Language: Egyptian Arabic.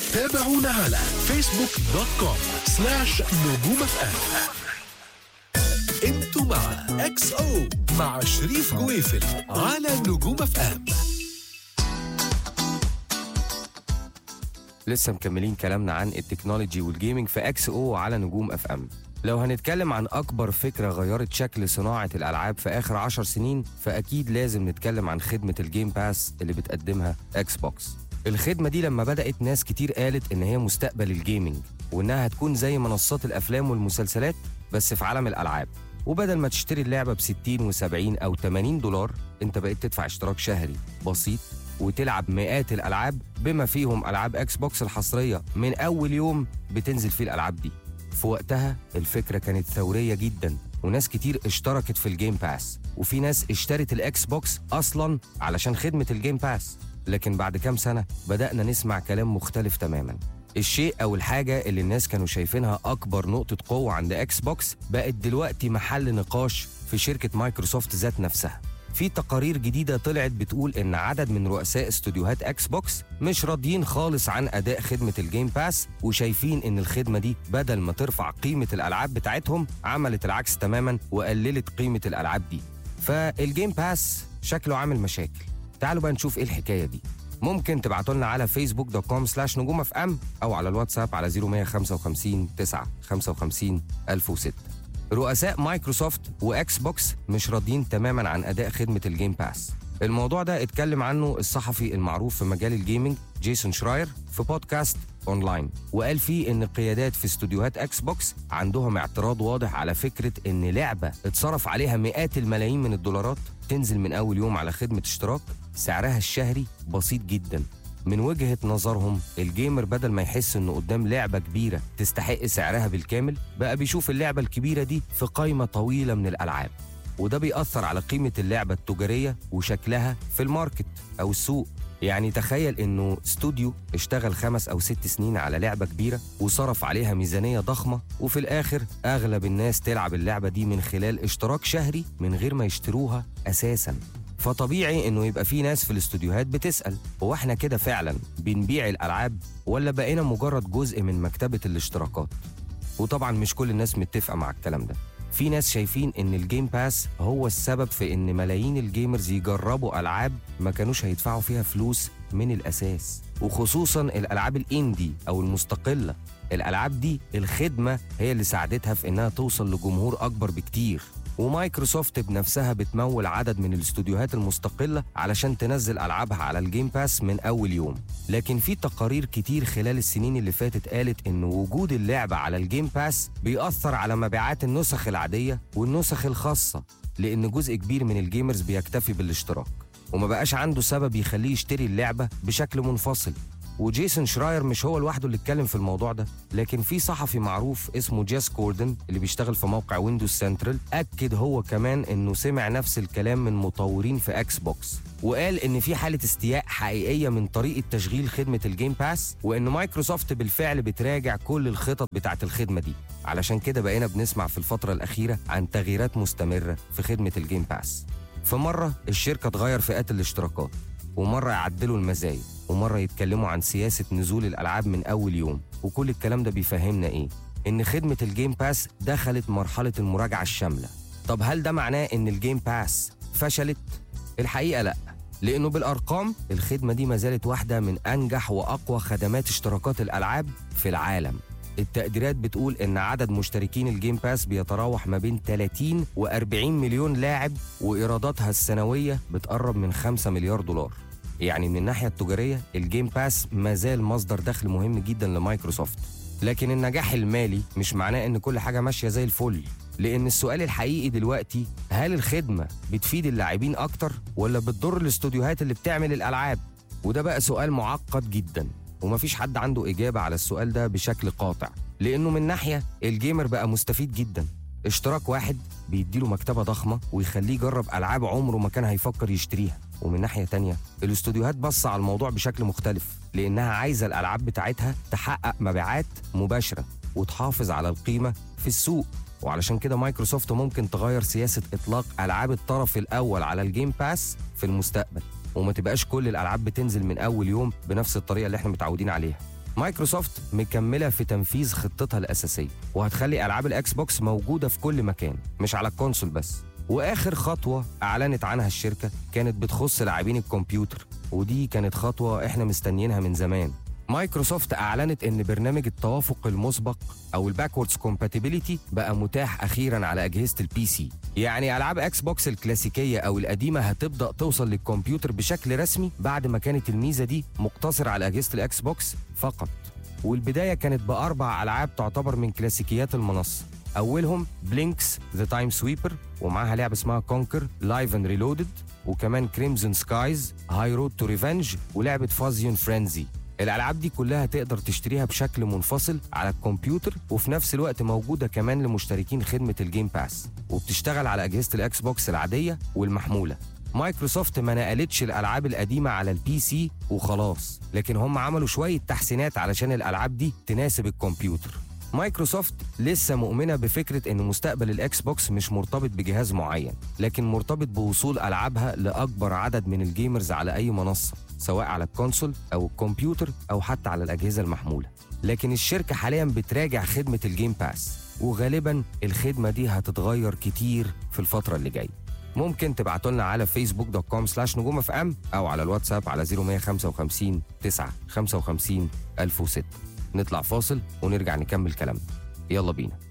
تابعونا على فيسبوك دوت كوم سلاش نجوم اف ام انتوا مع اكس او مع شريف جويفل على نجوم اف ام لسه مكملين كلامنا عن التكنولوجي والجيمنج في اكس او على نجوم اف ام لو هنتكلم عن اكبر فكره غيرت شكل صناعه الالعاب في اخر عشر سنين فاكيد لازم نتكلم عن خدمه الجيم باس اللي بتقدمها اكس بوكس الخدمه دي لما بدات ناس كتير قالت ان هي مستقبل الجيمنج وانها هتكون زي منصات الافلام والمسلسلات بس في عالم الالعاب وبدل ما تشتري اللعبه ب 60 و70 او 80 دولار انت بقيت تدفع اشتراك شهري بسيط وتلعب مئات الالعاب بما فيهم العاب اكس بوكس الحصريه من اول يوم بتنزل فيه الالعاب دي في وقتها الفكره كانت ثوريه جدا وناس كتير اشتركت في الجيم باس وفي ناس اشترت الاكس بوكس اصلا علشان خدمه الجيم باس لكن بعد كام سنه بدانا نسمع كلام مختلف تماما الشيء او الحاجه اللي الناس كانوا شايفينها اكبر نقطه قوه عند اكس بوكس بقت دلوقتي محل نقاش في شركه مايكروسوفت ذات نفسها في تقارير جديدة طلعت بتقول إن عدد من رؤساء استوديوهات أكس بوكس مش راضيين خالص عن أداء خدمة الجيم باس وشايفين إن الخدمة دي بدل ما ترفع قيمة الألعاب بتاعتهم عملت العكس تماما وقللت قيمة الألعاب دي فالجيم باس شكله عامل مشاكل تعالوا بقى نشوف إيه الحكاية دي ممكن تبعتوا لنا على فيسبوك دوت كوم سلاش نجوم اف ام او على الواتساب على 0155 9 55 1006 رؤساء مايكروسوفت واكس بوكس مش راضيين تماما عن اداء خدمه الجيم باس الموضوع ده اتكلم عنه الصحفي المعروف في مجال الجيمنج جيسون شراير في بودكاست اونلاين وقال فيه ان القيادات في استوديوهات اكس بوكس عندهم اعتراض واضح على فكره ان لعبه اتصرف عليها مئات الملايين من الدولارات تنزل من اول يوم على خدمه اشتراك سعرها الشهري بسيط جدا من وجهة نظرهم الجيمر بدل ما يحس انه قدام لعبة كبيرة تستحق سعرها بالكامل بقى بيشوف اللعبة الكبيرة دي في قائمة طويلة من الألعاب وده بيأثر على قيمة اللعبة التجارية وشكلها في الماركت أو السوق يعني تخيل انه استوديو اشتغل خمس او ست سنين على لعبة كبيرة وصرف عليها ميزانية ضخمة وفي الاخر اغلب الناس تلعب اللعبة دي من خلال اشتراك شهري من غير ما يشتروها اساسا فطبيعي انه يبقى في ناس في الاستوديوهات بتسال هو احنا كده فعلا بنبيع الالعاب ولا بقينا مجرد جزء من مكتبه الاشتراكات وطبعا مش كل الناس متفقه مع الكلام ده في ناس شايفين ان الجيم باس هو السبب في ان ملايين الجيمرز يجربوا العاب ما كانوش هيدفعوا فيها فلوس من الاساس وخصوصا الالعاب الاندي او المستقله الالعاب دي الخدمه هي اللي ساعدتها في انها توصل لجمهور اكبر بكتير ومايكروسوفت بنفسها بتمول عدد من الاستوديوهات المستقلة علشان تنزل ألعابها على الجيم باس من أول يوم لكن في تقارير كتير خلال السنين اللي فاتت قالت إن وجود اللعبة على الجيم باس بيأثر على مبيعات النسخ العادية والنسخ الخاصة لأن جزء كبير من الجيمرز بيكتفي بالاشتراك وما بقاش عنده سبب يخليه يشتري اللعبة بشكل منفصل وجيسون شراير مش هو لوحده اللي اتكلم في الموضوع ده لكن في صحفي معروف اسمه جاس كوردن اللي بيشتغل في موقع ويندوز سنترال اكد هو كمان انه سمع نفس الكلام من مطورين في اكس بوكس وقال ان في حاله استياء حقيقيه من طريقه تشغيل خدمه الجيم باس وان مايكروسوفت بالفعل بتراجع كل الخطط بتاعه الخدمه دي علشان كده بقينا بنسمع في الفتره الاخيره عن تغييرات مستمره في خدمه الجيم باس فمره الشركه تغير فئات الاشتراكات ومره يعدلوا المزايا ومره يتكلموا عن سياسه نزول الالعاب من اول يوم وكل الكلام ده بيفهمنا ايه ان خدمه الجيم باس دخلت مرحله المراجعه الشامله طب هل ده معناه ان الجيم باس فشلت الحقيقه لا لانه بالارقام الخدمه دي ما زالت واحده من انجح واقوى خدمات اشتراكات الالعاب في العالم التقديرات بتقول ان عدد مشتركين الجيم باس بيتراوح ما بين 30 و40 مليون لاعب وايراداتها السنويه بتقرب من 5 مليار دولار يعني من الناحيه التجاريه الجيم باس ما زال مصدر دخل مهم جدا لمايكروسوفت لكن النجاح المالي مش معناه ان كل حاجه ماشيه زي الفل لان السؤال الحقيقي دلوقتي هل الخدمه بتفيد اللاعبين اكتر ولا بتضر الاستوديوهات اللي بتعمل الالعاب وده بقى سؤال معقد جدا ومفيش حد عنده إجابة على السؤال ده بشكل قاطع لأنه من ناحية الجيمر بقى مستفيد جدا اشتراك واحد بيديله مكتبة ضخمة ويخليه يجرب ألعاب عمره ما كان هيفكر يشتريها ومن ناحية تانية الاستوديوهات بص على الموضوع بشكل مختلف لأنها عايزة الألعاب بتاعتها تحقق مبيعات مباشرة وتحافظ على القيمة في السوق وعلشان كده مايكروسوفت ممكن تغير سياسة إطلاق ألعاب الطرف الأول على الجيم باس في المستقبل وما تبقاش كل الألعاب بتنزل من أول يوم بنفس الطريقة اللي احنا متعودين عليها مايكروسوفت مكملة في تنفيذ خطتها الأساسية وهتخلي ألعاب الأكس بوكس موجودة في كل مكان مش على الكونسول بس وآخر خطوة أعلنت عنها الشركة كانت بتخص لاعبين الكمبيوتر ودي كانت خطوة إحنا مستنيينها من زمان مايكروسوفت أعلنت إن برنامج التوافق المسبق أو الباكوردز كومباتيبيليتي بقى متاح أخيرا على أجهزة البي سي يعني ألعاب أكس بوكس الكلاسيكية أو القديمة هتبدأ توصل للكمبيوتر بشكل رسمي بعد ما كانت الميزة دي مقتصرة على أجهزة الأكس بوكس فقط والبداية كانت بأربع ألعاب تعتبر من كلاسيكيات المنصة أولهم بلينكس ذا تايم سويبر ومعاها لعبة اسمها كونكر لايف اند ريلودد وكمان كريمزون سكايز هاي رود تو ريفنج ولعبة فازيون فرينزي الألعاب دي كلها تقدر تشتريها بشكل منفصل على الكمبيوتر وفي نفس الوقت موجودة كمان لمشتركين خدمة الجيم باس وبتشتغل على أجهزة الأكس بوكس العادية والمحمولة مايكروسوفت ما نقلتش الألعاب القديمة على البي سي وخلاص لكن هم عملوا شوية تحسينات علشان الألعاب دي تناسب الكمبيوتر مايكروسوفت لسه مؤمنة بفكرة إن مستقبل الإكس بوكس مش مرتبط بجهاز معين لكن مرتبط بوصول ألعابها لأكبر عدد من الجيمرز على أي منصة سواء على الكونسول أو الكمبيوتر أو حتى على الأجهزة المحمولة لكن الشركة حاليا بتراجع خدمة الجيم باس وغالبا الخدمة دي هتتغير كتير في الفترة اللي جاية ممكن تبعتوا لنا على فيسبوك دوت كوم سلاش نجوم اف ام او على الواتساب على 0155 9 55 1006 نطلع فاصل ونرجع نكمل كلامنا يلا بينا